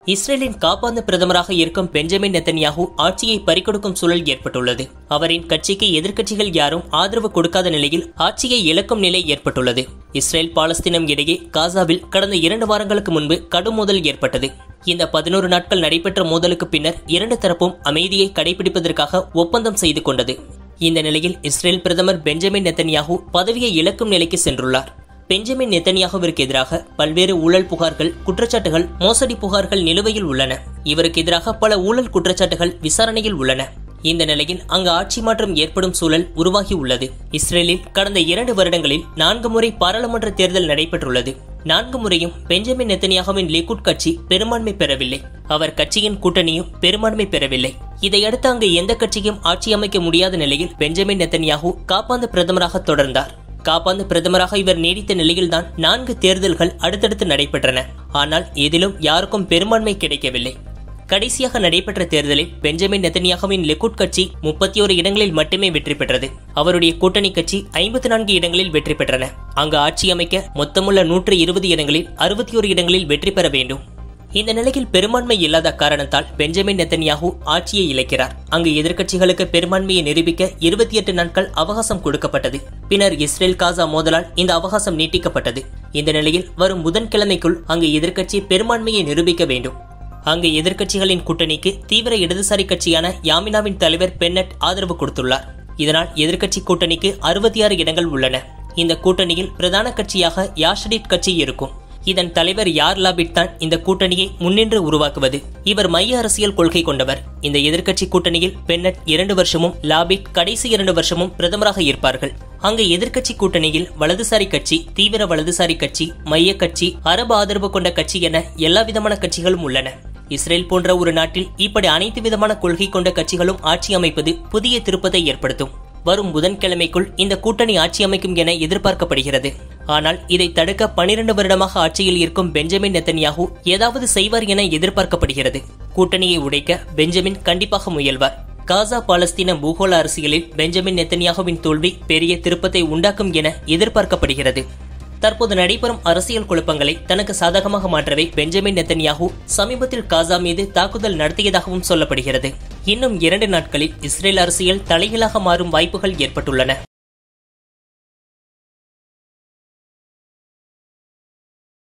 இஸ்ரேலின் காப்பாந்து பிரதமராக இருக்கும் பெஞ்சமின் நெத்தன்யாகு ஆட்சியை பறிகொடுக்கும் சூழல் ஏற்பட்டுள்ளது அவரின் கட்சிக்கு எதிர்க்கட்சிகள் யாரும் ஆதரவு கொடுக்காத நிலையில் ஆட்சியை இழக்கும் நிலை ஏற்பட்டுள்ளது இஸ்ரேல் பாலஸ்தீனம் இடையே காசாவில் கடந்த இரண்டு வாரங்களுக்கு முன்பு கடும் மோதல் ஏற்பட்டது இந்த பதினோரு நாட்கள் நடைபெற்ற மோதலுக்கு பின்னர் இரண்டு தரப்பும் அமைதியை கடைபிடிப்பதற்காக ஒப்பந்தம் செய்து கொண்டது இந்த நிலையில் இஸ்ரேல் பிரதமர் பெஞ்சமின் நெத்தன்யாகு பதவியை இழக்கும் நிலைக்கு சென்றுள்ளார் பெஞ்சமின் நெத்தன்யாகுவிற்கு எதிராக பல்வேறு ஊழல் புகார்கள் குற்றச்சாட்டுகள் மோசடி புகார்கள் நிலுவையில் உள்ளன இவருக்கு எதிராக பல ஊழல் குற்றச்சாட்டுகள் விசாரணையில் உள்ளன இந்த நிலையில் அங்கு ஆட்சி மாற்றம் ஏற்படும் சூழல் உருவாகி உள்ளது இஸ்ரேலில் கடந்த இரண்டு வருடங்களில் நான்கு முறை பாராளுமன்ற தேர்தல் நடைபெற்றுள்ளது நான்கு முறையும் பெஞ்சமின் நெத்தனியாகுவின் லிகுட் கட்சி பெரும்பான்மை பெறவில்லை அவர் கட்சியின் கூட்டணியும் பெரும்பான்மை பெறவில்லை இதையடுத்து அங்கு எந்த கட்சியும் ஆட்சி அமைக்க முடியாத நிலையில் பெஞ்சமின் நெத்தன்யாகு காப்பாந்து பிரதமராக தொடர்ந்தார் காப்பாந்து பிரதமராக இவர் நீடித்த நிலையில்தான் நான்கு தேர்தல்கள் அடுத்தடுத்து நடைபெற்றன ஆனால் எதிலும் யாருக்கும் பெரும்பான்மை கிடைக்கவில்லை கடைசியாக நடைபெற்ற தேர்தலில் பெஞ்சமின் நெத்தனியாகுவின் லெகுட் கட்சி முப்பத்தி ஒரு இடங்களில் மட்டுமே வெற்றி பெற்றது அவருடைய கூட்டணி கட்சி ஐம்பத்தி நான்கு இடங்களில் வெற்றி பெற்றன அங்கு ஆட்சி அமைக்க மொத்தமுள்ள நூற்று இருபது இடங்களில் அறுபத்தி ஒரு இடங்களில் வெற்றி பெற வேண்டும் இந்த நிலையில் பெரும்பான்மை இல்லாத காரணத்தால் பெஞ்சமின் நெத்தன்யாகு ஆட்சியை இழக்கிறார் அங்கு எதிர்க்கட்சிகளுக்கு பெரும்பான்மையை நிரூபிக்க இருபத்தி எட்டு நாட்கள் அவகாசம் கொடுக்கப்பட்டது பின்னர் இஸ்ரேல் காசா மோதலால் இந்த அவகாசம் நீட்டிக்கப்பட்டது இந்த நிலையில் வரும் புதன்கிழமைக்குள் அங்கு எதிர்க்கட்சி பெரும்பான்மையை நிரூபிக்க வேண்டும் அங்கு எதிர்க்கட்சிகளின் கூட்டணிக்கு தீவிர இடதுசாரி கட்சியான யாமினாவின் தலைவர் பென்னட் ஆதரவு கொடுத்துள்ளார் இதனால் எதிர்க்கட்சி கூட்டணிக்கு அறுபத்தி ஆறு இடங்கள் உள்ளன இந்த கூட்டணியில் பிரதான கட்சியாக யாஷடிட் கட்சி இருக்கும் இதன் தலைவர் யார் லாபிட் தான் இந்த கூட்டணியை முன்னின்று உருவாக்குவது இவர் மைய அரசியல் கொள்கை கொண்டவர் இந்த எதிர்க்கட்சி கூட்டணியில் பென்னட் இரண்டு வருஷமும் லாபிட் கடைசி இரண்டு வருஷமும் பிரதமராக இருப்பார்கள் அங்கு எதிர்க்கட்சி கூட்டணியில் வலதுசாரி கட்சி தீவிர வலதுசாரி கட்சி மைய கட்சி அரபு ஆதரவு கொண்ட கட்சி என எல்லா விதமான கட்சிகளும் உள்ளன இஸ்ரேல் போன்ற ஒரு நாட்டில் இப்படி அனைத்து விதமான கொள்கை கொண்ட கட்சிகளும் ஆட்சி அமைப்பது புதிய திருப்பத்தை ஏற்படுத்தும் வரும் புதன்கிழமைக்குள் இந்த கூட்டணி ஆட்சி அமைக்கும் என எதிர்பார்க்கப்படுகிறது ஆனால் இதை தடுக்க பனிரெண்டு வருடமாக ஆட்சியில் இருக்கும் பெஞ்சமின் நெத்தன்யாகு ஏதாவது செய்வார் என எதிர்பார்க்கப்படுகிறது கூட்டணியை உடைக்க பெஞ்சமின் கண்டிப்பாக முயல்வார் காசா பாலஸ்தீன பூகோள அரசியலில் பெஞ்சமின் நெத்தன்யாகுவின் தோல்வி பெரிய திருப்பத்தை உண்டாக்கும் என எதிர்பார்க்கப்படுகிறது தற்போது நடைபெறும் அரசியல் குழப்பங்களை தனக்கு சாதகமாக மாற்றவே பெஞ்சமின் நெத்தன்யாகு சமீபத்தில் காசா மீது தாக்குதல் நடத்தியதாகவும் சொல்லப்படுகிறது இன்னும் இரண்டு நாட்களில் இஸ்ரேல் அரசியல் தலைகீழாக மாறும் வாய்ப்புகள் ஏற்பட்டுள்ளன